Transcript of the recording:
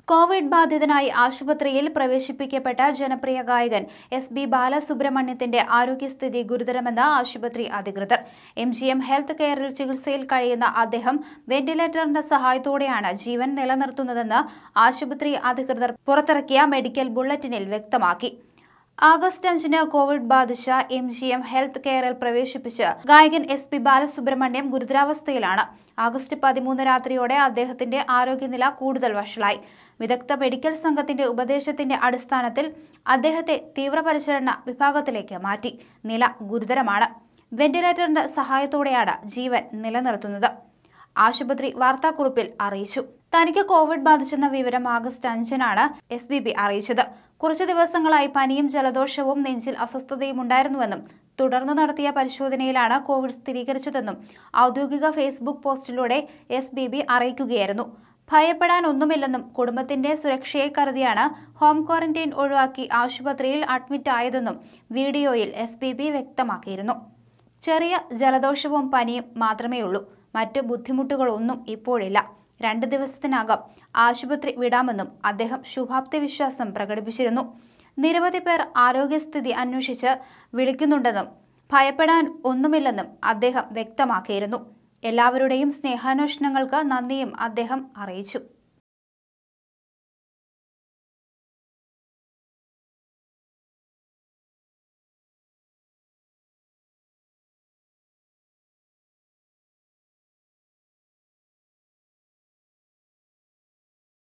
Covid ബാധിതനായി ആശുപത്രിയിൽ പ്രവേശിപ്പിക്കപ്പെട്ട ജനപ്രിയ ഗായകൻ എസ് ബി ബാലസുബ്രഹ്മണ്യത്തിന്റെ ആരോഗ്യസ്ഥിതി ഗുരുതരമെന്ന് ആശുപത്രി അധികൃതർ എം ജി എം ഹെൽത്ത് കെയറിൽ ചികിത്സയിൽ കഴിയുന്ന അദ്ദേഹം വെന്റിലേറ്ററിന്റെ സഹായത്തോടെയാണ് ജീവൻ നിലനിർത്തുന്നതെന്ന് ആശുപത്രി അധികൃതർ പുറത്തിറക്കിയ മെഡിക്കൽ ബുള്ളറ്റിനിൽ വ്യക്തമാക്കി ആഗസ്റ്റ് അഞ്ചിന് കോവിഡ് ബാധിച്ച എം ജി എം ഹെൽത്ത് കെയറിൽ പ്രവേശിപ്പിച്ച് ഗായകൻ എസ് പി ബാലസുബ്രഹ്മണ്യം ഗുരുതരാവസ്ഥയിലാണ് ആഗസ്റ്റ് പതിമൂന്ന് രാത്രിയോടെ അദ്ദേഹത്തിന്റെ ആരോഗ്യനില കൂടുതൽ വഷളായി വിദഗ്ധ മെഡിക്കൽ സംഘത്തിന്റെ ഉപദേശത്തിന്റെ അടിസ്ഥാനത്തിൽ അദ്ദേഹത്തെ തീവ്രപരിചരണ വിഭാഗത്തിലേക്ക് മാറ്റി നില ഗുരുതരമാണ് വെന്റിലേറ്ററിന്റെ സഹായത്തോടെയാണ് ജീവൻ നിലനിർത്തുന്നത് ആശുപത്രി വാർത്താക്കുറിപ്പിൽ അറിയിച്ചു തനിക്ക് കോവിഡ് ബാധിച്ചെന്ന വിവരം ആഗസ്റ്റ് അഞ്ചിനാണ് എസ് ബി ബി അറിയിച്ചത് കുറച്ചു ദിവസങ്ങളായി പനിയും ജലദോഷവും നെഞ്ചിൽ അസ്വസ്ഥതയും ഉണ്ടായിരുന്നുവെന്നും തുടർന്ന് നടത്തിയ പരിശോധനയിലാണ് കോവിഡ് സ്ഥിരീകരിച്ചതെന്നും ഔദ്യോഗിക ഫേസ്ബുക്ക് പോസ്റ്റിലൂടെ എസ് ബി ബി അറിയിക്കുകയായിരുന്നു ഭയപ്പെടാൻ ഒന്നുമില്ലെന്നും കുടുംബത്തിന്റെ സുരക്ഷയെ കരുതിയാണ് ഹോം ക്വാറന്റൈൻ ഒഴിവാക്കി ആശുപത്രിയിൽ അഡ്മിറ്റ് ആയതെന്നും വീഡിയോയിൽ എസ് ബി ബി വ്യക്തമാക്കിയിരുന്നു ചെറിയ ജലദോഷവും പനിയും മാത്രമേയുള്ളൂ മറ്റ് ബുദ്ധിമുട്ടുകളൊന്നും ഇപ്പോഴില്ല രണ്ട് ദിവസത്തിനകം ആശുപത്രി വിടാമെന്നും അദ്ദേഹം ശുഭാപ്തി വിശ്വാസം പ്രകടിപ്പിച്ചിരുന്നു നിരവധി പേർ ആരോഗ്യസ്ഥിതി അന്വേഷിച്ച് വിളിക്കുന്നുണ്ടെന്നും ഭയപ്പെടാൻ ഒന്നുമില്ലെന്നും അദ്ദേഹം വ്യക്തമാക്കിയിരുന്നു എല്ലാവരുടെയും സ്നേഹാന്വേഷണങ്ങൾക്ക് നന്ദിയും അദ്ദേഹം അറിയിച്ചു